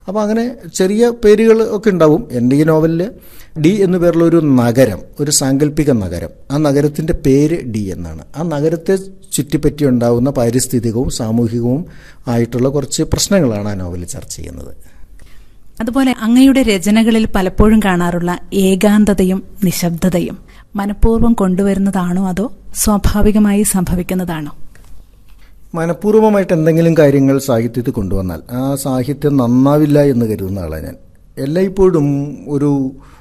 അപ്പോൾ അങ്ങനെ ചെറിയ പേരുകൾ ഒക്കെ ഉണ്ടാവും എൻ്റെ ഈ നോവലിൽ ഡി എന്നു പേരുള്ള ഒരു നഗരം ഒരു സാങ്കല്പിക നഗരം ആ നഗരത്തിൻ്റെ പേര് ഡി എന്നാണ് ആ നഗരത്തെ ചുറ്റിപ്പറ്റി ഉണ്ടാകുന്ന പാരിസ്ഥിതികവും സാമൂഹികവും ആയിട്ടുള്ള കുറച്ച് പ്രശ്നങ്ങളാണ് ആ നോവലിൽ ചർച്ച ചെയ്യുന്നത് അതുപോലെ അങ്ങയുടെ രചനകളിൽ പലപ്പോഴും കാണാറുള്ള ഏകാന്തതയും നിശബ്ദതയും മനഃപൂർവ്വം കൊണ്ടുവരുന്നതാണോ അതോ സ്വാഭാവികമായി സംഭവിക്കുന്നതാണോ മനഃപൂർവ്വമായിട്ട് എന്തെങ്കിലും കാര്യങ്ങൾ സാഹിത്യത്തിൽ കൊണ്ടുവന്നാൽ ആ സാഹിത്യം നന്നാവില്ല എന്ന് കരുതുന്ന ആളാണ് ഞാൻ എല്ലായ്പ്പോഴും ഒരു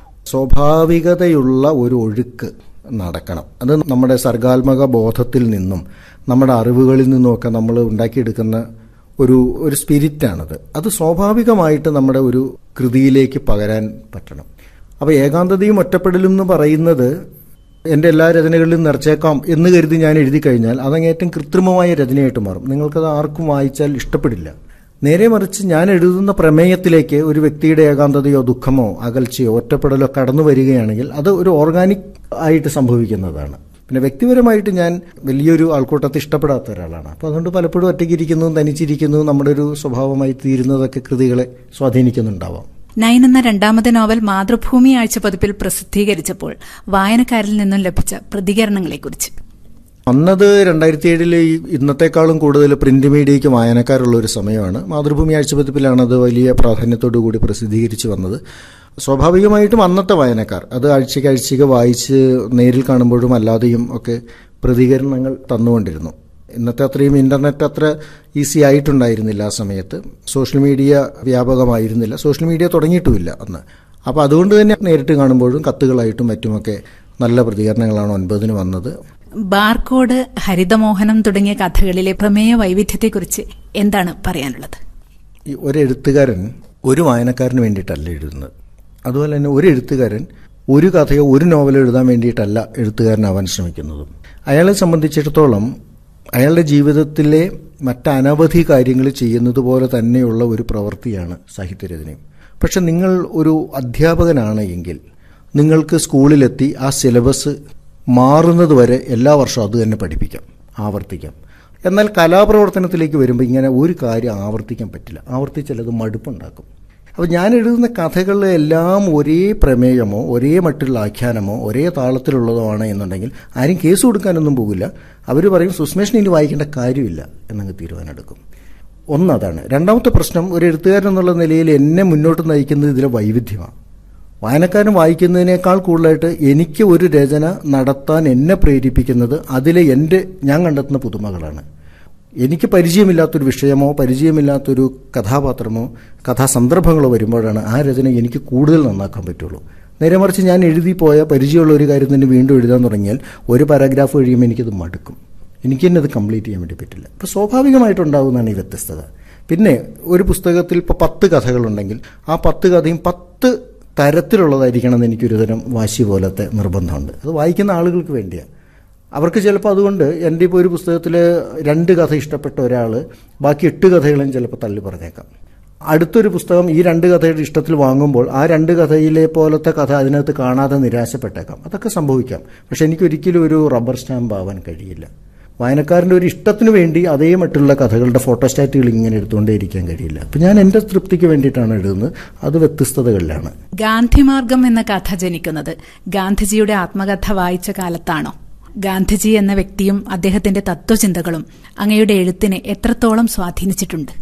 സ്വാഭാവികതയുള്ള ഒരു ഒഴുക്ക് നടക്കണം അത് നമ്മുടെ സർഗാത്മക ബോധത്തിൽ നിന്നും നമ്മുടെ അറിവുകളിൽ നിന്നുമൊക്കെ നമ്മൾ ഉണ്ടാക്കിയെടുക്കുന്ന ഒരു ഒരു സ്പിരിറ്റാണത് അത് സ്വാഭാവികമായിട്ട് നമ്മുടെ ഒരു കൃതിയിലേക്ക് പകരാൻ പറ്റണം അപ്പോൾ ഏകാന്തതയും ഒറ്റപ്പെടലും എന്ന് പറയുന്നത് എൻ്റെ എല്ലാ രചനകളിലും നിറച്ചേക്കാം എന്ന് കരുതി ഞാൻ എഴുതി കഴിഞ്ഞാൽ അതങ്ങേറ്റം കൃത്രിമമായ രചനയായിട്ട് മാറും നിങ്ങൾക്കത് ആർക്കും വായിച്ചാൽ ഇഷ്ടപ്പെടില്ല നേരെ മറിച്ച് ഞാൻ എഴുതുന്ന പ്രമേയത്തിലേക്ക് ഒരു വ്യക്തിയുടെ ഏകാന്തതയോ ദുഃഖമോ അകൽച്ചയോ ഒറ്റപ്പെടലോ കടന്നു വരികയാണെങ്കിൽ അത് ഒരു ഓർഗാനിക് ആയിട്ട് സംഭവിക്കുന്നതാണ് പിന്നെ വ്യക്തിപരമായിട്ട് ഞാൻ വലിയൊരു ആൾക്കൂട്ടത്തെ ഇഷ്ടപ്പെടാത്ത ഒരാളാണ് അപ്പോൾ അതുകൊണ്ട് പലപ്പോഴും ഒറ്റയ്ക്കിരിക്കുന്നതും തനിച്ചിരിക്കുന്നതും നമ്മുടെ ഒരു സ്വഭാവമായി തീരുന്നതൊക്കെ കൃതികളെ സ്വാധീനിക്കുന്നുണ്ടാവാം നയൻ എന്ന രണ്ടാമത്തെ നോവൽ മാതൃഭൂമി ആഴ്ച പതിപ്പിൽ പ്രസിദ്ധീകരിച്ചപ്പോൾ വായനക്കാരിൽ നിന്നും ലഭിച്ച പ്രതികരണങ്ങളെക്കുറിച്ച് അന്നത് രണ്ടായിരത്തി ഏഴില് ഇന്നത്തെക്കാളും കൂടുതൽ പ്രിന്റ് മീഡിയയ്ക്ക് വായനക്കാരുള്ള ഒരു സമയമാണ് മാതൃഭൂമി ആഴ്ചപതിപ്പിലാണ് അത് വലിയ പ്രാധാന്യത്തോടു കൂടി പ്രസിദ്ധീകരിച്ചു വന്നത് സ്വാഭാവികമായിട്ടും അന്നത്തെ വായനക്കാർ അത് ആഴ്ചയ്ക്ക് ആഴ്ചയ്ക്ക് വായിച്ച് നേരിൽ കാണുമ്പോഴും അല്ലാതെയും ഒക്കെ പ്രതികരണങ്ങൾ തന്നുകൊണ്ടിരുന്നു ഇന്നത്തെ അത്രയും ഇന്റർനെറ്റ് അത്ര ഈസി ആയിട്ടുണ്ടായിരുന്നില്ല ആ സമയത്ത് സോഷ്യൽ മീഡിയ വ്യാപകമായിരുന്നില്ല സോഷ്യൽ മീഡിയ തുടങ്ങിയിട്ടുമില്ല അന്ന് അപ്പോൾ അതുകൊണ്ട് തന്നെ നേരിട്ട് കാണുമ്പോഴും കത്തുകളായിട്ടും മറ്റുമൊക്കെ നല്ല പ്രതികരണങ്ങളാണ് ഒൻപതിന് വന്നത് ബാർകോഡ് ഹരിതമോഹനം തുടങ്ങിയ കഥകളിലെ പ്രമേയ വൈവിധ്യത്തെക്കുറിച്ച് എന്താണ് പറയാനുള്ളത് ഈ ഒരു എഴുത്തുകാരൻ ഒരു വായനക്കാരന് വേണ്ടിയിട്ടല്ല എഴുതുന്നത് അതുപോലെ തന്നെ ഒരു എഴുത്തുകാരൻ ഒരു കഥയോ ഒരു നോവലോ എഴുതാൻ വേണ്ടിയിട്ടല്ല എഴുത്തുകാരനാവാൻ ശ്രമിക്കുന്നതും അയാളെ സംബന്ധിച്ചിടത്തോളം അയാളുടെ ജീവിതത്തിലെ മറ്റനവധി കാര്യങ്ങൾ ചെയ്യുന്നത് പോലെ തന്നെയുള്ള ഒരു പ്രവൃത്തിയാണ് സാഹിത്യരചനയും പക്ഷെ നിങ്ങൾ ഒരു അധ്യാപകനാണ് എങ്കിൽ നിങ്ങൾക്ക് സ്കൂളിലെത്തി ആ സിലബസ് മാറുന്നത് വരെ എല്ലാ വർഷവും അത് തന്നെ പഠിപ്പിക്കാം ആവർത്തിക്കാം എന്നാൽ കലാപ്രവർത്തനത്തിലേക്ക് വരുമ്പോൾ ഇങ്ങനെ ഒരു കാര്യം ആവർത്തിക്കാൻ പറ്റില്ല ആവർത്തിച്ചാൽ അത് മടുപ്പുണ്ടാക്കും അപ്പോൾ ഞാൻ എഴുതുന്ന കഥകളിലെല്ലാം ഒരേ പ്രമേയമോ ഒരേ മറ്റുള്ള ആഖ്യാനമോ ഒരേ താളത്തിലുള്ളതോ ആണ് എന്നുണ്ടെങ്കിൽ ആരും കേസ് കൊടുക്കാനൊന്നും പോകില്ല അവർ പറയും സുസ്മേഷിന് ഇനി വായിക്കേണ്ട കാര്യമില്ല എന്നങ്ങ് തീരുമാനമെടുക്കും ഒന്നതാണ് രണ്ടാമത്തെ പ്രശ്നം ഒരു എഴുത്തുകാരൻ എന്നുള്ള നിലയിൽ എന്നെ മുന്നോട്ട് നയിക്കുന്നത് ഇതിലെ വൈവിധ്യമാണ് വായനക്കാരൻ വായിക്കുന്നതിനേക്കാൾ കൂടുതലായിട്ട് എനിക്ക് ഒരു രചന നടത്താൻ എന്നെ പ്രേരിപ്പിക്കുന്നത് അതിലെ എൻ്റെ ഞാൻ കണ്ടെത്തുന്ന പുതുമകളാണ് എനിക്ക് പരിചയമില്ലാത്തൊരു വിഷയമോ പരിചയമില്ലാത്തൊരു കഥാപാത്രമോ കഥാസന്ദർഭങ്ങളോ വരുമ്പോഴാണ് ആ രചന എനിക്ക് കൂടുതൽ നന്നാക്കാൻ പറ്റുള്ളൂ നേരെ മറിച്ച് ഞാൻ എഴുതി പോയ പരിചയമുള്ള ഒരു കാര്യം തന്നെ വീണ്ടും എഴുതാൻ തുടങ്ങിയാൽ ഒരു പാരാഗ്രാഫ് കഴിയുമ്പോൾ എനിക്കത് മടുക്കും എനിക്ക് തന്നെ അത് കംപ്ലീറ്റ് ചെയ്യാൻ വേണ്ടി പറ്റില്ല അപ്പോൾ സ്വാഭാവികമായിട്ടുണ്ടാകുന്നതാണ് ഈ വ്യത്യസ്തത പിന്നെ ഒരു പുസ്തകത്തിൽ ഇപ്പോൾ പത്ത് കഥകളുണ്ടെങ്കിൽ ആ പത്ത് കഥയും പത്ത് തരത്തിലുള്ളതായിരിക്കണം എന്ന് എനിക്കൊരു തരം വാശി പോലത്തെ നിർബന്ധമുണ്ട് അത് വായിക്കുന്ന ആളുകൾക്ക് വേണ്ടിയാണ് അവർക്ക് ചിലപ്പോൾ അതുകൊണ്ട് എൻ്റെ ഇപ്പോൾ ഒരു പുസ്തകത്തിൽ രണ്ട് കഥ ഇഷ്ടപ്പെട്ട ഒരാൾ ബാക്കി എട്ട് കഥകളും ചിലപ്പോൾ തള്ളി പറഞ്ഞേക്കാം അടുത്തൊരു പുസ്തകം ഈ രണ്ട് കഥയുടെ ഇഷ്ടത്തിൽ വാങ്ങുമ്പോൾ ആ രണ്ട് കഥയിലെ പോലത്തെ കഥ അതിനകത്ത് കാണാതെ നിരാശപ്പെട്ടേക്കാം അതൊക്കെ സംഭവിക്കാം പക്ഷെ എനിക്കൊരിക്കലും ഒരു റബ്ബർ സ്റ്റാമ്പ് ആവാൻ കഴിയില്ല വായനക്കാരൻ്റെ ഒരു ഇഷ്ടത്തിന് വേണ്ടി അതേ മറ്റുള്ള കഥകളുടെ ഫോട്ടോസ്റ്റാറ്റുകൾ ഇങ്ങനെ എടുത്തുകൊണ്ടേയിരിക്കാൻ കഴിയില്ല അപ്പം ഞാൻ എൻ്റെ തൃപ്തിക്ക് വേണ്ടിയിട്ടാണ് എഴുതുന്നത് അത് വ്യത്യസ്തതകളിലാണ് ഗാന്ധിമാർഗം എന്ന കഥ ജനിക്കുന്നത് ഗാന്ധിജിയുടെ ആത്മകഥ വായിച്ച കാലത്താണോ ഗാന്ധിജി എന്ന വ്യക്തിയും അദ്ദേഹത്തിന്റെ തത്വചിന്തകളും അങ്ങയുടെ എഴുത്തിനെ എത്രത്തോളം സ്വാധീനിച്ചിട്ടുണ്ട്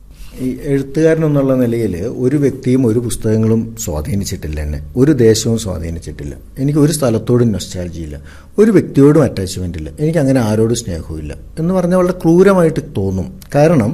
ഈ എഴുത്തുകാരൻ എന്നുള്ള നിലയിൽ ഒരു വ്യക്തിയും ഒരു പുസ്തകങ്ങളും സ്വാധീനിച്ചിട്ടില്ല എന്നെ ഒരു ദേശവും സ്വാധീനിച്ചിട്ടില്ല എനിക്ക് ഒരു സ്ഥലത്തോടും നൊസ്റ്റാലജിയില്ല ഒരു വ്യക്തിയോടും അറ്റാച്ച്മെന്റ് ഇല്ല എനിക്ക് അങ്ങനെ ആരോടും സ്നേഹവുമില്ല എന്ന് പറഞ്ഞാൽ വളരെ ക്രൂരമായിട്ട് തോന്നും കാരണം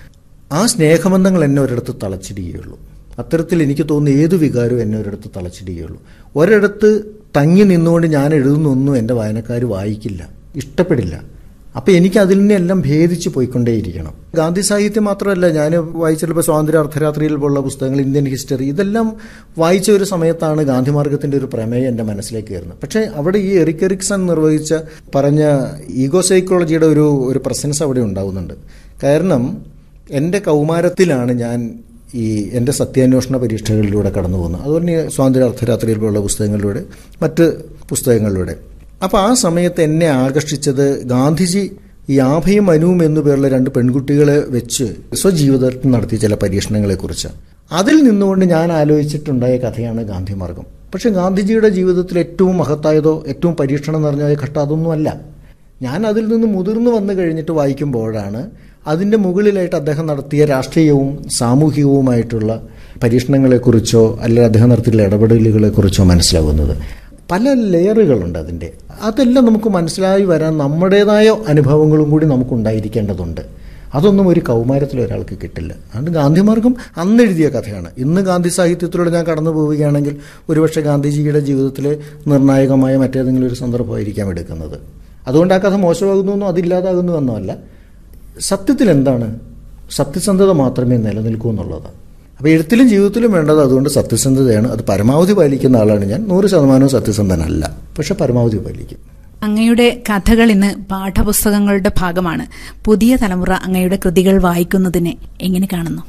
ആ സ്നേഹബന്ധങ്ങൾ എന്നെ ഒരിടത്ത് തളച്ചിടുകയുള്ളൂ അത്തരത്തിൽ എനിക്ക് തോന്നുന്ന ഏത് വികാരവും എന്നെ ഒരിടത്ത് തളച്ചിടുകയുള്ളൂ ഒരിടത്ത് തങ്ങി നിന്നുകൊണ്ട് ഞാൻ എഴുതുന്നൊന്നും എൻ്റെ വായനക്കാർ വായിക്കില്ല ഇഷ്ടപ്പെടില്ല അപ്പം എനിക്ക് അതിൽ നിന്നെല്ലാം ഭേദിച്ച് പോയിക്കൊണ്ടേയിരിക്കണം ഗാന്ധി സാഹിത്യം മാത്രമല്ല ഞാൻ വായിച്ചിട്ടുള്ള സ്വാതന്ത്ര്യ അർദ്ധരാത്രിയിൽ പോലുള്ള പുസ്തകങ്ങൾ ഇന്ത്യൻ ഹിസ്റ്ററി ഇതെല്ലാം വായിച്ച ഒരു സമയത്താണ് ഗാന്ധി മാർഗത്തിന്റെ ഒരു പ്രമേയം എൻ്റെ മനസ്സിലേക്ക് കയറുന്നത് പക്ഷേ അവിടെ ഈ എറിക് എറിക്സൺ നിർവഹിച്ച പറഞ്ഞ ഈഗോ സൈക്കോളജിയുടെ ഒരു ഒരു പ്രസൻസ് അവിടെ ഉണ്ടാവുന്നുണ്ട് കാരണം എൻ്റെ കൗമാരത്തിലാണ് ഞാൻ ഈ എൻ്റെ സത്യാന്വേഷണ പരീക്ഷകളിലൂടെ കടന്നു പോകുന്നത് അതുപോലെ തന്നെ സ്വാതന്ത്ര്യ അർദ്ധരാത്രിയിൽ പോലുള്ള പുസ്തകങ്ങളിലൂടെ മറ്റ് പുസ്തകങ്ങളിലൂടെ അപ്പോൾ ആ സമയത്ത് എന്നെ ആകർഷിച്ചത് ഗാന്ധിജി ഈ ആഭയും അനുവും എന്നു പേരുള്ള രണ്ട് പെൺകുട്ടികളെ വെച്ച് സ്വജീവിതത്തിൽ നടത്തിയ ചില പരീക്ഷണങ്ങളെക്കുറിച്ചാണ് അതിൽ നിന്നുകൊണ്ട് ഞാൻ ആലോചിച്ചിട്ടുണ്ടായ കഥയാണ് ഗാന്ധിമാർഗം പക്ഷെ ഗാന്ധിജിയുടെ ജീവിതത്തിൽ ഏറ്റവും മഹത്തായതോ ഏറ്റവും പരീക്ഷണം നിറഞ്ഞ ഘട്ടം അതൊന്നുമല്ല ഞാൻ അതിൽ നിന്ന് മുതിർന്നു വന്നു കഴിഞ്ഞിട്ട് വായിക്കുമ്പോഴാണ് അതിൻ്റെ മുകളിലായിട്ട് അദ്ദേഹം നടത്തിയ രാഷ്ട്രീയവും സാമൂഹികവുമായിട്ടുള്ള പരീക്ഷണങ്ങളെക്കുറിച്ചോ അല്ലെങ്കിൽ അദ്ദേഹം നടത്തിയുള്ള ഇടപെടലുകളെക്കുറിച്ചോ മനസ്സിലാകുന്നത് പല ലെയറുകളുണ്ട് അതിൻ്റെ അതെല്ലാം നമുക്ക് മനസ്സിലായി വരാൻ നമ്മുടേതായ അനുഭവങ്ങളും കൂടി നമുക്കുണ്ടായിരിക്കേണ്ടതുണ്ട് അതൊന്നും ഒരു കൗമാരത്തിൽ ഒരാൾക്ക് കിട്ടില്ല അതുകൊണ്ട് ഗാന്ധിമാർഗം അന്ന് എഴുതിയ കഥയാണ് ഇന്ന് ഗാന്ധി സാഹിത്യത്തിലൂടെ ഞാൻ കടന്നു പോവുകയാണെങ്കിൽ ഒരുപക്ഷെ ഗാന്ധിജിയുടെ ജീവിതത്തിലെ നിർണായകമായ മറ്റേതെങ്കിലും ഒരു സന്ദർഭമായിരിക്കാം എടുക്കുന്നത് അതുകൊണ്ട് ആ കഥ മോശമാകുന്നു എന്നോ അതില്ലാതാകുന്നു എന്നോ അല്ല സത്യത്തിൽ എന്താണ് സത്യസന്ധത മാത്രമേ നിലനിൽക്കൂ എന്നുള്ളതാണ് അപ്പോൾ എഴുത്തിലും ജീവിതത്തിലും വേണ്ടത് അതുകൊണ്ട് സത്യസന്ധതയാണ് അത് പരമാവധി പാലിക്കുന്ന ആളാണ് ഞാൻ നൂറ് ശതമാനവും സത്യസന്ധനല്ല പക്ഷെ പരമാവധി പാലിക്കും അങ്ങയുടെ കഥകൾ ഇന്ന് പാഠപുസ്തകങ്ങളുടെ ഭാഗമാണ് പുതിയ തലമുറ അങ്ങയുടെ കൃതികൾ വായിക്കുന്നതിനെ എങ്ങനെ കാണുന്നു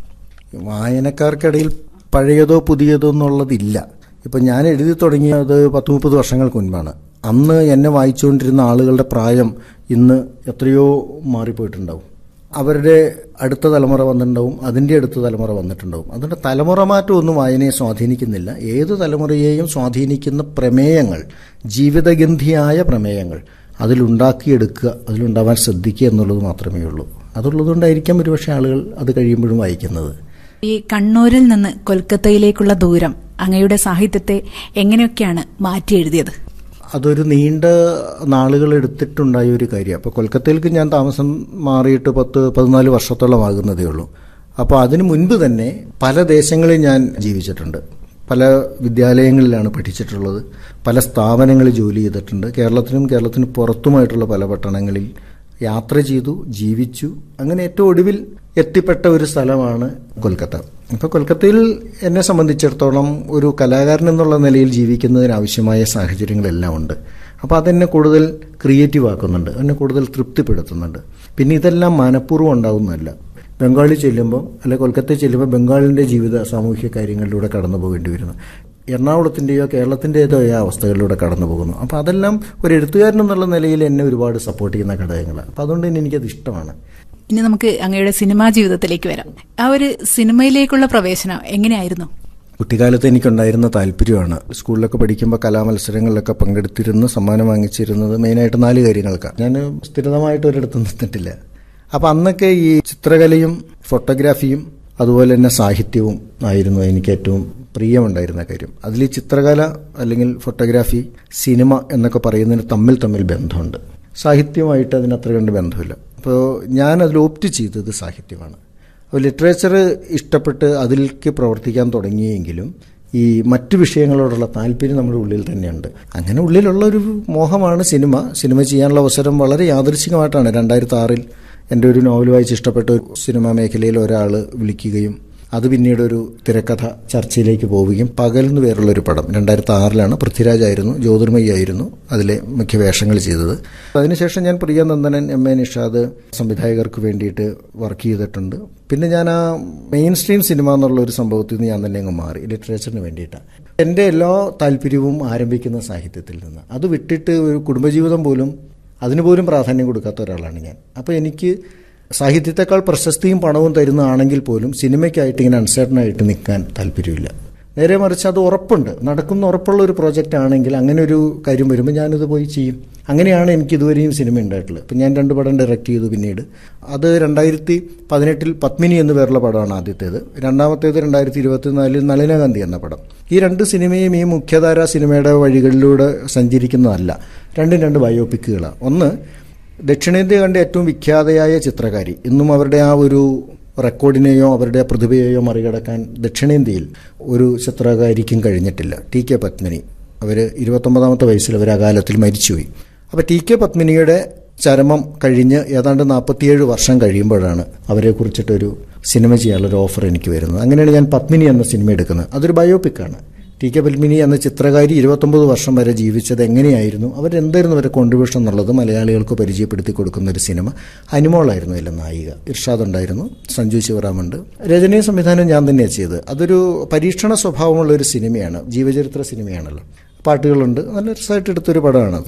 വായനക്കാർക്കിടയിൽ പഴയതോ പുതിയതോ എന്നുള്ളതില്ല ഇപ്പം ഞാൻ എഴുതി തുടങ്ങിയത് പത്ത് മുപ്പത് വർഷങ്ങൾക്ക് മുൻപാണ് അന്ന് എന്നെ വായിച്ചുകൊണ്ടിരുന്ന ആളുകളുടെ പ്രായം ഇന്ന് എത്രയോ മാറിപ്പോയിട്ടുണ്ടാവും അവരുടെ അടുത്ത തലമുറ വന്നിട്ടുണ്ടാവും അതിൻ്റെ അടുത്ത തലമുറ വന്നിട്ടുണ്ടാവും അതുകൊണ്ട് തലമുറ മാറ്റം ഒന്നും വായനയെ സ്വാധീനിക്കുന്നില്ല ഏത് തലമുറയെയും സ്വാധീനിക്കുന്ന പ്രമേയങ്ങൾ ജീവിതഗന്ധിയായ പ്രമേയങ്ങൾ അതിലുണ്ടാക്കിയെടുക്കുക അതിലുണ്ടാവാൻ ശ്രദ്ധിക്കുക എന്നുള്ളത് മാത്രമേ ഉള്ളൂ അതുള്ളതുകൊണ്ടായിരിക്കാം ഒരുപക്ഷെ ആളുകൾ അത് കഴിയുമ്പോഴും വായിക്കുന്നത് ഈ കണ്ണൂരിൽ നിന്ന് കൊൽക്കത്തയിലേക്കുള്ള ദൂരം അങ്ങയുടെ സാഹിത്യത്തെ എങ്ങനെയൊക്കെയാണ് മാറ്റി എഴുതിയത് അതൊരു നീണ്ട നാളുകൾ എടുത്തിട്ടുണ്ടായ ഒരു കാര്യം അപ്പോൾ കൊൽക്കത്തയിലേക്ക് ഞാൻ താമസം മാറിയിട്ട് പത്ത് പതിനാല് വർഷത്തോളം ആകുന്നതേ ഉള്ളൂ അപ്പോൾ അതിനു മുൻപ് തന്നെ പല ദേശങ്ങളിൽ ഞാൻ ജീവിച്ചിട്ടുണ്ട് പല വിദ്യാലയങ്ങളിലാണ് പഠിച്ചിട്ടുള്ളത് പല സ്ഥാപനങ്ങളിൽ ജോലി ചെയ്തിട്ടുണ്ട് കേരളത്തിനും കേരളത്തിന് പുറത്തുമായിട്ടുള്ള പല പട്ടണങ്ങളിൽ യാത്ര ചെയ്തു ജീവിച്ചു അങ്ങനെ ഏറ്റവും ഒടുവിൽ എത്തിപ്പെട്ട ഒരു സ്ഥലമാണ് കൊൽക്കത്ത ഇപ്പോൾ കൊൽക്കത്തയിൽ എന്നെ സംബന്ധിച്ചിടത്തോളം ഒരു കലാകാരൻ എന്നുള്ള നിലയിൽ ജീവിക്കുന്നതിന് ആവശ്യമായ സാഹചര്യങ്ങളെല്ലാം ഉണ്ട് അപ്പോൾ അതെന്നെ കൂടുതൽ ക്രിയേറ്റീവ് ആക്കുന്നുണ്ട് എന്നെ കൂടുതൽ തൃപ്തിപ്പെടുത്തുന്നുണ്ട് പിന്നെ ഇതെല്ലാം മനഃപൂർവ്വം ഉണ്ടാകുന്നതല്ല ബംഗാളിൽ ചെല്ലുമ്പോൾ അല്ലെ കൊൽക്കത്തയിൽ ചെല്ലുമ്പോൾ ബംഗാളിൻ്റെ ജീവിത സാമൂഹ്യ കാര്യങ്ങളിലൂടെ കടന്നു പോകേണ്ടി വരുന്നു എറണാകുളത്തിൻ്റെയോ കേരളത്തിൻ്റെതോ അവസ്ഥകളിലൂടെ കടന്നു പോകുന്നു അപ്പോൾ അതെല്ലാം ഒരു എഴുത്തുകാരൻ എന്നുള്ള നിലയിൽ എന്നെ ഒരുപാട് സപ്പോർട്ട് ചെയ്യുന്ന ഘടകങ്ങളാണ് അപ്പോൾ അതുകൊണ്ട് തന്നെ എനിക്കത് ഇഷ്ടമാണ് ഇനി നമുക്ക് അങ്ങയുടെ സിനിമാ ജീവിതത്തിലേക്ക് വരാം ആ ഒരു സിനിമയിലേക്കുള്ള പ്രവേശനം എങ്ങനെയായിരുന്നു കുട്ടിക്കാലത്ത് എനിക്കുണ്ടായിരുന്ന താല്പര്യമാണ് സ്കൂളിലൊക്കെ പഠിക്കുമ്പോൾ കലാമത്സരങ്ങളിലൊക്കെ പങ്കെടുത്തിരുന്ന് സമ്മാനം വാങ്ങിച്ചിരുന്നത് മെയിനായിട്ട് നാല് കാര്യങ്ങൾക്കാണ് ഞാൻ സ്ഥിരമായിട്ട് ഒരിടത്ത് നിന്നിട്ടില്ല അപ്പം അന്നൊക്കെ ഈ ചിത്രകലയും ഫോട്ടോഗ്രാഫിയും അതുപോലെ തന്നെ സാഹിത്യവും ആയിരുന്നു എനിക്ക് ഏറ്റവും പ്രിയമുണ്ടായിരുന്ന കാര്യം അതിൽ ഈ ചിത്രകല അല്ലെങ്കിൽ ഫോട്ടോഗ്രാഫി സിനിമ എന്നൊക്കെ പറയുന്നതിന് തമ്മിൽ തമ്മിൽ ബന്ധമുണ്ട് സാഹിത്യമായിട്ട് അതിന് അത്ര കണ്ട് ബന്ധമില്ല അപ്പോൾ ഞാൻ അതിൽ ഓപ്റ്റ് ചെയ്തത് സാഹിത്യമാണ് അപ്പോൾ ലിറ്ററേച്ചർ ഇഷ്ടപ്പെട്ട് അതിലേക്ക് പ്രവർത്തിക്കാൻ തുടങ്ങിയെങ്കിലും ഈ മറ്റു വിഷയങ്ങളോടുള്ള താല്പര്യം നമ്മുടെ ഉള്ളിൽ തന്നെയുണ്ട് അങ്ങനെ ഉള്ളിലുള്ള ഒരു മോഹമാണ് സിനിമ സിനിമ ചെയ്യാനുള്ള അവസരം വളരെ യാദൃശികമായിട്ടാണ് രണ്ടായിരത്തി ആറിൽ എൻ്റെ ഒരു നോവൽ വായിച്ച് ഇഷ്ടപ്പെട്ട ഒരു സിനിമാ മേഖലയിൽ ഒരാൾ വിളിക്കുകയും അത് പിന്നീട് ഒരു തിരക്കഥ ചർച്ചയിലേക്ക് പോവുകയും പകൽ എന്ന് പേരുള്ള ഒരു പടം രണ്ടായിരത്തി ആറിലാണ് പൃഥ്വിരാജ് ആയിരുന്നു ജ്യോതിർമയി ആയിരുന്നു അതിലെ മുഖ്യ വേഷങ്ങൾ ചെയ്തത് അതിനുശേഷം ഞാൻ പ്രിയനന്ദനൻ എം എ നിഷാദ് സംവിധായകർക്ക് വേണ്ടിയിട്ട് വർക്ക് ചെയ്തിട്ടുണ്ട് പിന്നെ ഞാൻ ആ മെയിൻ സ്ട്രീം സിനിമ എന്നുള്ള ഒരു സംഭവത്തിൽ നിന്ന് ഞാൻ തന്നെ അങ്ങ് മാറി ലിറ്ററേച്ചറിന് വേണ്ടിയിട്ടാണ് എൻ്റെ എല്ലാ താല്പര്യവും ആരംഭിക്കുന്ന സാഹിത്യത്തിൽ നിന്ന് അത് വിട്ടിട്ട് ഒരു കുടുംബജീവിതം പോലും അതിന് പോലും പ്രാധാന്യം കൊടുക്കാത്ത ഒരാളാണ് ഞാൻ അപ്പോൾ എനിക്ക് സാഹിത്യത്തെക്കാൾ പ്രശസ്തിയും പണവും തരുന്നതാണെങ്കിൽ പോലും സിനിമയ്ക്കായിട്ട് ഇങ്ങനെ അൺസർട്ടൺ ആയിട്ട് നിൽക്കാൻ താല്പര്യമില്ല നേരെ മറിച്ച് അത് ഉറപ്പുണ്ട് നടക്കുന്ന ഉറപ്പുള്ള ഒരു പ്രോജക്റ്റ് ആണെങ്കിൽ അങ്ങനെ ഒരു കാര്യം വരുമ്പോൾ ഞാനിത് പോയി ചെയ്യും അങ്ങനെയാണ് എനിക്ക് ഇതുവരെയും സിനിമ ഉണ്ടായിട്ടുള്ളത് ഇപ്പം ഞാൻ രണ്ട് പടം ഡയറക്റ്റ് ചെയ്തു പിന്നീട് അത് രണ്ടായിരത്തി പതിനെട്ടിൽ പത്മിനി എന്ന് പേരുള്ള പടമാണ് ആദ്യത്തേത് രണ്ടാമത്തേത് രണ്ടായിരത്തി ഇരുപത്തിനാലിൽ നളിനഗാന്ധി എന്ന പടം ഈ രണ്ട് സിനിമയും ഈ മുഖ്യധാര സിനിമയുടെ വഴികളിലൂടെ സഞ്ചരിക്കുന്നതല്ല രണ്ടും രണ്ട് ബയോപിക്കുകളാണ് ഒന്ന് ദക്ഷിണേന്ത്യ കണ്ട ഏറ്റവും വിഖ്യാതയായ ചിത്രകാരി ഇന്നും അവരുടെ ആ ഒരു റെക്കോർഡിനെയോ അവരുടെ പ്രതിഭയെയോ മറികടക്കാൻ ദക്ഷിണേന്ത്യയിൽ ഒരു ചിത്രകാരിക്കും കഴിഞ്ഞിട്ടില്ല ടി കെ പത്മിനി അവർ ഇരുപത്തൊമ്പതാമത്തെ വയസ്സിൽ അവർ അകാലത്തിൽ മരിച്ചുപോയി അപ്പോൾ ടി കെ പത്മിനിയുടെ ചരമം കഴിഞ്ഞ് ഏതാണ്ട് നാൽപ്പത്തിയേഴ് വർഷം കഴിയുമ്പോഴാണ് അവരെ കുറിച്ചിട്ടൊരു സിനിമ ചെയ്യാനുള്ളൊരു ഓഫർ എനിക്ക് വരുന്നത് അങ്ങനെയാണ് ഞാൻ പത്മിനി എന്ന സിനിമ എടുക്കുന്നത് അതൊരു ബയോപിക്കാണ് ടി കെ പത്മിനി എന്ന ചിത്രകാരി ഇരുപത്തൊമ്പത് വർഷം വരെ ജീവിച്ചത് എങ്ങനെയായിരുന്നു അവരെന്തായിരുന്നു അവരുടെ കോൺട്രിബ്യൂഷൻ എന്നുള്ളത് മലയാളികൾക്ക് പരിചയപ്പെടുത്തി കൊടുക്കുന്ന ഒരു സിനിമ അനിമോളായിരുന്നു അതിലെ നായിക ഇർഷാദ് ഉണ്ടായിരുന്നു സഞ്ജു ശിവറാമുണ്ട് രചനയും സംവിധാനം ഞാൻ തന്നെയാണ് ചെയ്തത് അതൊരു പരീക്ഷണ സ്വഭാവമുള്ള ഒരു സിനിമയാണ് ജീവചരിത്ര സിനിമയാണല്ലോ പാട്ടുകളുണ്ട് നല്ല രസമായിട്ട് എടുത്തൊരു പടമാണത്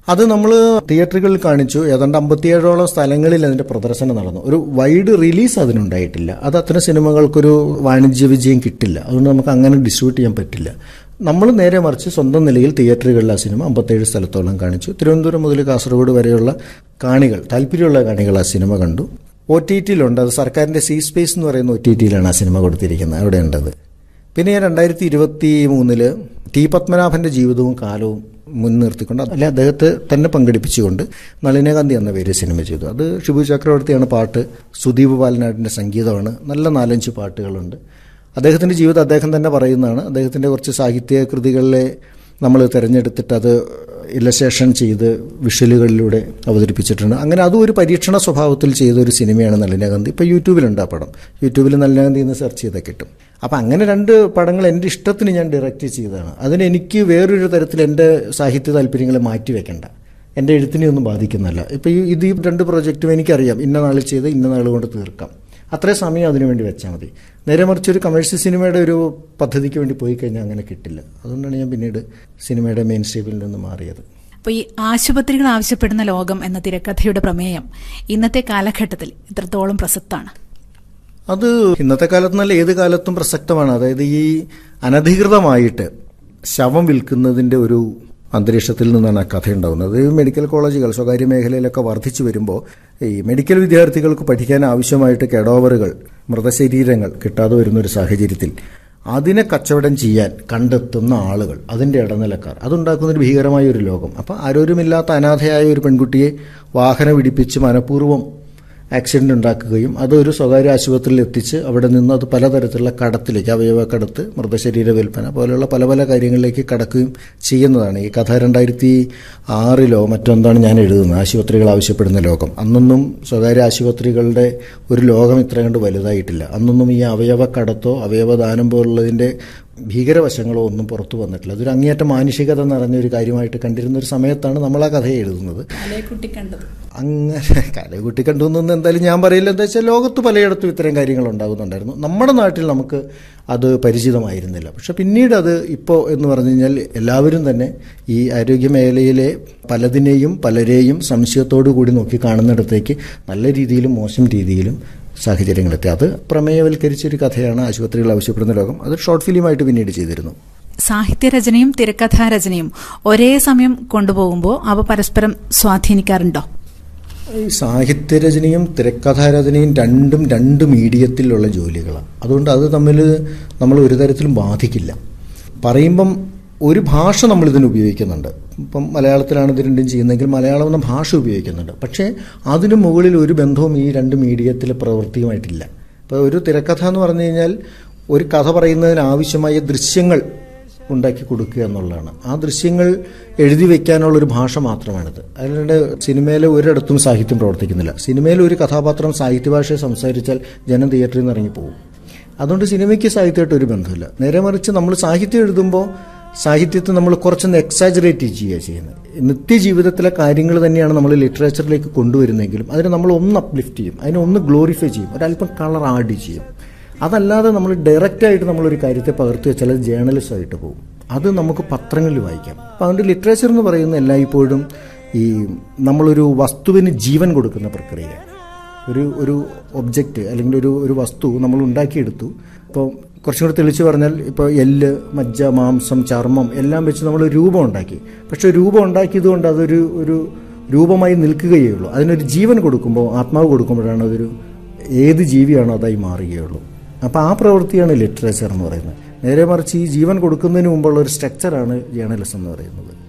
അത് നമ്മൾ തിയേറ്ററുകളിൽ കാണിച്ചു ഏതാണ്ട് അമ്പത്തിയേഴോളം സ്ഥലങ്ങളിൽ അതിന്റെ പ്രദർശനം നടന്നു ഒരു വൈഡ് റിലീസ് അതിനുണ്ടായിട്ടില്ല അത് അത്തരം സിനിമകൾക്കൊരു വാണിജ്യ വിജയം കിട്ടില്ല അതുകൊണ്ട് നമുക്ക് അങ്ങനെ ഡിസ്ട്രിബ്യൂട്ട് ചെയ്യാൻ പറ്റില്ല നമ്മൾ നേരെ മറിച്ച് സ്വന്തം നിലയിൽ തിയേറ്ററുകളിൽ ആ സിനിമ അമ്പത്തേഴ് സ്ഥലത്തോളം കാണിച്ചു തിരുവനന്തപുരം മുതൽ കാസർഗോഡ് വരെയുള്ള കാണികൾ താല്പര്യമുള്ള കാണികൾ ആ സിനിമ കണ്ടു ഒ ടി ടിയിലുണ്ട് അത് സർക്കാരിന്റെ സി സ്പേസ് എന്ന് പറയുന്ന ഒ ടി ടിയിലാണ് ആ സിനിമ കൊടുത്തിരിക്കുന്നത് അവിടെ ഉണ്ടത് പിന്നെ ഞാൻ രണ്ടായിരത്തി ഇരുപത്തി മൂന്നില് ടി പത്മനാഭന്റെ ജീവിതവും കാലവും മുൻനിർത്തിക്കൊണ്ട് അല്ലെ അദ്ദേഹത്തെ തന്നെ പങ്കെടുപ്പിച്ചുകൊണ്ട് നളിനകാന്തി എന്ന പേര് സിനിമ ചെയ്തു അത് ഷിബു ചക്രവർത്തിയാണ് പാട്ട് സുദീപ് ബാലനാടിന്റെ സംഗീതമാണ് നല്ല നാലഞ്ച് പാട്ടുകളുണ്ട് അദ്ദേഹത്തിന്റെ ജീവിതം അദ്ദേഹം തന്നെ പറയുന്നതാണ് അദ്ദേഹത്തിന്റെ കുറച്ച് സാഹിത്യ കൃതികളിലെ നമ്മൾ തിരഞ്ഞെടുത്തിട്ട് അത് ഇലസ്ട്രേഷൻ ചെയ്ത് വിഷ്വലുകളിലൂടെ അവതരിപ്പിച്ചിട്ടുണ്ട് അങ്ങനെ അതും ഒരു പരീക്ഷണ സ്വഭാവത്തിൽ ചെയ്ത ഒരു സിനിമയാണ് നളിനകാന്തി ഇപ്പോൾ യൂട്യൂബിലുണ്ട് ആ പടം യൂട്യൂബിൽ നളിനകാന്തി എന്ന് സെർച്ച് ചെയ്താൽ കിട്ടും അപ്പം അങ്ങനെ രണ്ട് പടങ്ങൾ എൻ്റെ ഇഷ്ടത്തിന് ഞാൻ ഡയറക്റ്റ് ചെയ്തതാണ് അതിന് എനിക്ക് വേറൊരു തരത്തിൽ എൻ്റെ സാഹിത്യ താല്പര്യങ്ങളെ മാറ്റി വെക്കണ്ട എൻ്റെ എഴുത്തിനെ ഒന്നും ബാധിക്കുന്നില്ല ഇപ്പോൾ ഈ ഇത് ഈ രണ്ട് പ്രൊജക്റ്റും എനിക്കറിയാം ഇന്ന നാളിൽ ചെയ്ത് ഇന്ന നാൾ കൊണ്ട് തീർക്കാം അത്രയും സമയം അതിനു വേണ്ടി വെച്ചാൽ മതി നേരെ മറിച്ച് ഒരു കമേഴ്ഷ്യൽ സിനിമയുടെ ഒരു പദ്ധതിക്ക് വേണ്ടി പോയി കഴിഞ്ഞാൽ അങ്ങനെ കിട്ടില്ല അതുകൊണ്ടാണ് ഞാൻ പിന്നീട് സിനിമയുടെ മെയിൻ സ്ട്രീമിൽ നിന്ന് മാറിയത് അപ്പോൾ ഈ ആശുപത്രികൾ ആവശ്യപ്പെടുന്ന ലോകം എന്ന തിരക്കഥയുടെ പ്രമേയം ഇന്നത്തെ കാലഘട്ടത്തിൽ ഇത്രത്തോളം പ്രസക്താണ് അത് ഇന്നത്തെ കാലത്ത് നല്ല ഏത് കാലത്തും പ്രസക്തമാണ് അതായത് ഈ അനധികൃതമായിട്ട് ശവം വിൽക്കുന്നതിന്റെ ഒരു അന്തരീക്ഷത്തിൽ നിന്നാണ് ആ കഥ ഉണ്ടാകുന്നത് ഈ മെഡിക്കൽ കോളേജുകൾ സ്വകാര്യ മേഖലയിലൊക്കെ വർദ്ധിച്ചു വരുമ്പോൾ ഈ മെഡിക്കൽ വിദ്യാർത്ഥികൾക്ക് പഠിക്കാൻ ആവശ്യമായിട്ട് കെഡോവറുകൾ മൃതശരീരങ്ങൾ കിട്ടാതെ വരുന്ന ഒരു സാഹചര്യത്തിൽ അതിനെ കച്ചവടം ചെയ്യാൻ കണ്ടെത്തുന്ന ആളുകൾ അതിന്റെ ഇടനിലക്കാർ അതുണ്ടാക്കുന്ന ഒരു ഭീകരമായ ഒരു ലോകം അപ്പം ആരോരുമില്ലാത്ത അനാഥയായ ഒരു പെൺകുട്ടിയെ വാഹനം ഇടിപ്പിച്ച് മനഃപൂർവ്വം ആക്സിഡന്റ് ഉണ്ടാക്കുകയും അത് ഒരു സ്വകാര്യ ആശുപത്രിയിൽ എത്തിച്ച് അവിടെ നിന്ന് അത് പലതരത്തിലുള്ള കടത്തിലേക്ക് അവയവ കടത്ത് മൃതശരീര വിൽപ്പന പോലെയുള്ള പല പല കാര്യങ്ങളിലേക്ക് കടക്കുകയും ചെയ്യുന്നതാണ് ഈ കഥ രണ്ടായിരത്തി ആറിലോ മറ്റെന്താണ് ഞാൻ എഴുതുന്നത് ആശുപത്രികൾ ആവശ്യപ്പെടുന്ന ലോകം അന്നൊന്നും സ്വകാര്യ ആശുപത്രികളുടെ ഒരു ലോകം ഇത്ര കണ്ട് വലുതായിട്ടില്ല അന്നൊന്നും ഈ അവയവ കടത്തോ അവയവദാനം പോലുള്ളതിന്റെ ഭീകരവശങ്ങളോ ഒന്നും പുറത്തു വന്നിട്ടില്ല അതൊരു അങ്ങേയറ്റം മാനുഷികത നിറഞ്ഞ ഒരു കാര്യമായിട്ട് കണ്ടിരുന്ന ഒരു സമയത്താണ് നമ്മൾ ആ കഥ എഴുതുന്നത് അങ്ങനെ കലകുട്ടി കണ്ടുവന്നു എന്തായാലും ഞാൻ പറയില്ല എന്താ വെച്ചാൽ ലോകത്ത് പലയിടത്തും ഇത്തരം കാര്യങ്ങൾ ഉണ്ടാകുന്നുണ്ടായിരുന്നു നമ്മുടെ നാട്ടിൽ നമുക്ക് അത് പരിചിതമായിരുന്നില്ല പക്ഷെ പിന്നീട് അത് ഇപ്പോൾ എന്ന് പറഞ്ഞു കഴിഞ്ഞാൽ എല്ലാവരും തന്നെ ഈ ആരോഗ്യ മേഖലയിലെ പലതിനെയും പലരെയും സംശയത്തോടു കൂടി നോക്കി കാണുന്നിടത്തേക്ക് നല്ല രീതിയിലും മോശം രീതിയിലും സാഹചര്യങ്ങളെത്തി അത് പ്രമേയവൽക്കരിച്ചൊരു കഥയാണ് ആശുപത്രികൾ ആവശ്യപ്പെടുന്ന ലോകം അത് ഷോർട്ട് ഫിലിമായിട്ട് പിന്നീട് ചെയ്തിരുന്നു സാഹിത്യരചനയും തിരക്കഥാരചനയും ഒരേ സമയം കൊണ്ടുപോകുമ്പോൾ അവ പരസ്പരം സ്വാധീനിക്കാറുണ്ടോ ഈ സാഹിത്യരചനയും തിരക്കഥാരചനയും രണ്ടും രണ്ട് മീഡിയത്തിലുള്ള ജോലികളാണ് അതുകൊണ്ട് അത് തമ്മിൽ നമ്മൾ ഒരു തരത്തിലും ബാധിക്കില്ല പറയുമ്പം ഒരു ഭാഷ നമ്മൾ ഇതിന് ഉപയോഗിക്കുന്നുണ്ട് ഇപ്പം മലയാളത്തിലാണ് ഇത് രണ്ടും ചെയ്യുന്നതെങ്കിൽ മലയാളം എന്ന ഭാഷ ഉപയോഗിക്കുന്നുണ്ട് പക്ഷേ അതിന് മുകളിൽ ഒരു ബന്ധവും ഈ രണ്ട് മീഡിയത്തിലെ പ്രവൃത്തിയുമായിട്ടില്ല ഇപ്പോൾ ഒരു തിരക്കഥ എന്ന് പറഞ്ഞു കഴിഞ്ഞാൽ ഒരു കഥ പറയുന്നതിന് ആവശ്യമായ ദൃശ്യങ്ങൾ ഉണ്ടാക്കി കൊടുക്കുക എന്നുള്ളതാണ് ആ ദൃശ്യങ്ങൾ എഴുതി വെക്കാനുള്ള ഒരു ഭാഷ മാത്രമാണിത് അല്ലാണ്ട് സിനിമയിലെ ഒരിടത്തും സാഹിത്യം പ്രവർത്തിക്കുന്നില്ല സിനിമയിൽ ഒരു കഥാപാത്രം സാഹിത്യ ഭാഷയെ സംസാരിച്ചാൽ ജനം തിയേറ്ററിൽ നിന്ന് ഇറങ്ങി പോകും അതുകൊണ്ട് സിനിമയ്ക്ക് സാഹിത്യമായിട്ട് ഒരു ബന്ധമില്ല നേരെ മറിച്ച് നമ്മൾ സാഹിത്യം എഴുതുമ്പോൾ സാഹിത്യത്തെ നമ്മൾ കുറച്ചൊന്ന് എക്സാജറേറ്റ് ചെയ്യുക ചെയ്യുന്നത് നിത്യജീവിതത്തിലെ കാര്യങ്ങൾ തന്നെയാണ് നമ്മൾ ലിറ്ററേച്ചറിലേക്ക് കൊണ്ടുവരുന്നെങ്കിലും അതിനെ നമ്മൾ ഒന്ന് അപ്ലിഫ്റ്റ് ചെയ്യും അതിനെ ഒന്ന് ഗ്ലോറിഫൈ ചെയ്യും ഒരല്പം കളർ ആഡ് ചെയ്യും അതല്ലാതെ നമ്മൾ ഡയറക്റ്റായിട്ട് നമ്മളൊരു കാര്യത്തെ പകർത്തി വെച്ചാൽ അത് ജേർണലിസ്റ്റ് ആയിട്ട് പോകും അത് നമുക്ക് പത്രങ്ങളിൽ വായിക്കാം അപ്പം അതുകൊണ്ട് ലിറ്ററേച്ചർ എന്ന് പറയുന്ന എല്ലായ്പ്പോഴും ഈ നമ്മളൊരു വസ്തുവിന് ജീവൻ കൊടുക്കുന്ന പ്രക്രിയയാണ് ഒരു ഒരു ഒബ്ജക്റ്റ് അല്ലെങ്കിൽ ഒരു ഒരു വസ്തു നമ്മൾ ഉണ്ടാക്കിയെടുത്തു ഇപ്പോൾ കുറച്ചും കൂടി തെളിച്ച് പറഞ്ഞാൽ ഇപ്പോൾ എല്ല് മജ്ജ മാംസം ചർമ്മം എല്ലാം വെച്ച് നമ്മൾ രൂപം ഉണ്ടാക്കി പക്ഷെ രൂപം ഉണ്ടാക്കിയതുകൊണ്ട് അതൊരു ഒരു രൂപമായി നിൽക്കുകയേ ഉള്ളൂ അതിനൊരു ജീവൻ കൊടുക്കുമ്പോൾ ആത്മാവ് കൊടുക്കുമ്പോഴാണ് അതൊരു ഏത് ജീവിയാണോ അതായി മാറുകയുള്ളൂ അപ്പോൾ ആ പ്രവൃത്തിയാണ് ലിറ്ററേച്ചർ എന്ന് പറയുന്നത് നേരെ മറിച്ച് ഈ ജീവൻ കൊടുക്കുന്നതിന് മുമ്പുള്ള ഒരു സ്ട്രക്ചറാണ് ജേർണലിസം എന്ന് പറയുന്നത്